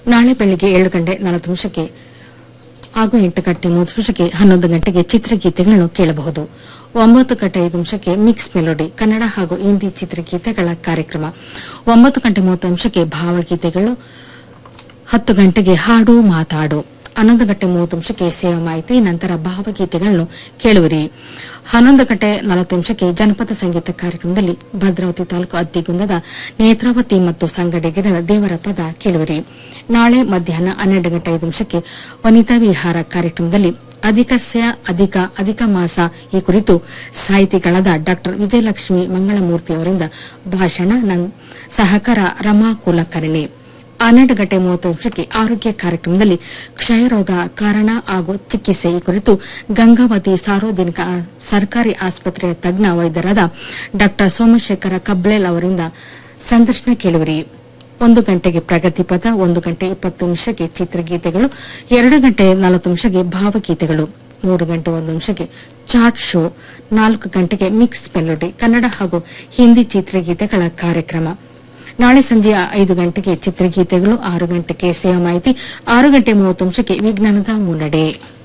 ನಾಳೆ ಬೆಳಿಗ್ಗೆ ಏಳು ಗಂಟೆ ನಲವತ್ತು ನಿಮಿಷಕ್ಕೆ ಹಾಗೂ ಎಂಟು ಗಂಟೆ ಮೂವತ್ತು ನಿಮಿಷಕ್ಕೆ ಹನ್ನೊಂದು ಗಂಟೆಗೆ ಚಿತ್ರಗೀತೆಗಳನ್ನು ಕೇಳಬಹುದು ಒಂಬತ್ತು ಗಂಟೆ ಐದು ನಿಮಿಷಕ್ಕೆ ಮಿಕ್ಸ್ ಮೆಲೋಡಿ ಕನ್ನಡ ಹಾಗೂ ಹಿಂದಿ ಚಿತ್ರಗೀತೆಗಳ ಕಾರ್ಯಕ್ರಮ ಒಂಬತ್ತು ಗಂಟೆ ಮೂವತ್ತು ನಿಮಿಷಕ್ಕೆ ಭಾವಗೀತೆಗಳು ಹತ್ತು ಗಂಟೆಗೆ ಹಾಡು ಮಾತಾಡು ಹನ್ನೊಂದು ಗಂಟೆ ಮೂವತ್ತು ನಿಮಿಷಕ್ಕೆ ಸೇವಾ ಮಾಹಿತಿ ನಂತರ ಭಾವಗೀತೆಗಳನ್ನು ಕೇಳುವಿರಿ ಹನ್ನೊಂದು ಗಂಟೆ ನಲವತ್ತು ನಿಮಿಷಕ್ಕೆ ಜನಪದ ಸಂಗೀತ ಕಾರ್ಯಕ್ರಮದಲ್ಲಿ ಭದ್ರಾವತಿ ತಾಲೂಕು ಅತ್ತಿಗುಂದದ ನೇತ್ರಾವತಿ ಮತ್ತು ಸಂಗಡಿಗರ ದೇವರ ಪದ ಕೇಳುವಿರಿ ನಾಳೆ ಮಧ್ಯಾಹ್ನ ಹನ್ನೆರಡು ಗಂಟೆ ಐದು ನಿಮಿಷಕ್ಕೆ ವನಿತಾ ವಿಹಾರ ಕಾರ್ಯಕ್ರಮದಲ್ಲಿ ಅಧಿಕಸ್ಯ ಅಧಿಕ ಅಧಿಕ ಮಾಸ ಈ ಕುರಿತು ಸಾಹಿತಿಗಳಾದ ಡಾ ವಿಜಯಲಕ್ಷ್ಮಿ ಮಂಗಳಮೂರ್ತಿ ಅವರಿಂದ ಭಾಷಣ ನನ್- ಸಹಕಾರ ರಮಾ ಕುಲಕರ್ಣಿ ಹನ್ನೆರಡು ಗಂಟೆ ಮೂವತ್ತು ನಿಮಿಷಕ್ಕೆ ಆರೋಗ್ಯ ಕಾರ್ಯಕ್ರಮದಲ್ಲಿ ಕ್ಷಯರೋಗ ಕಾರಣ ಹಾಗೂ ಚಿಕಿತ್ಸೆ ಈ ಕುರಿತು ಗಂಗಾವತಿ ಸಾರ್ವಜನಿಕ ಆ- ಸರ್ಕಾರಿ ಆಸ್ಪತ್ರೆಯ ತಜ್ಞ ವೈದ್ಯರಾದ ಡಾ ಸೋಮಶೇಖರ ಕಬ್ಲೇಲ್ ಅವರಿಂದ ಸಂದರ್ಶನ ಕೇಳುವಿರಿ ಒಂದು ಗಂಟೆಗೆ ಪ್ರಗತಿ ಪಥ ಒಂದು ಗಂಟೆ ಇಪ್ಪತ್ತು ನಿಮಿಷಕ್ಕೆ ಚಿತ್ರಗೀತೆಗಳು ಎರಡು ಗಂಟೆ ನಲವತ್ತು ನಿಮಿಷಕ್ಕೆ ಭಾವಗೀತೆಗಳು ಮೂರು ಗಂಟೆ ಒಂದು ನಿಮಿಷಕ್ಕೆ ಚಾಟ್ ಶೋ ನಾಲ್ಕು ಗಂಟೆಗೆ ಮಿಕ್ಸ್ ಮೆಲೋಡಿ ಕನ್ನಡ ಹಾಗೂ ಹಿಂದಿ ಚಿತ್ರಗೀತೆಗಳ ಕಾರ್ಯಕ್ರಮ ನಾಳೆ ಸಂಜೆ ಐದು ಗಂಟೆಗೆ ಚಿತ್ರಗೀತೆಗಳು ಆರು ಗಂಟೆಗೆ ಸೇವಾ ಮಾಹಿತಿ ಆರು ಗಂಟೆ ಮೂವತ್ತು ನಿಮಿಷಕ್ಕೆ ವಿಜ್ಞಾನದ ಮುನ್ನಡೆ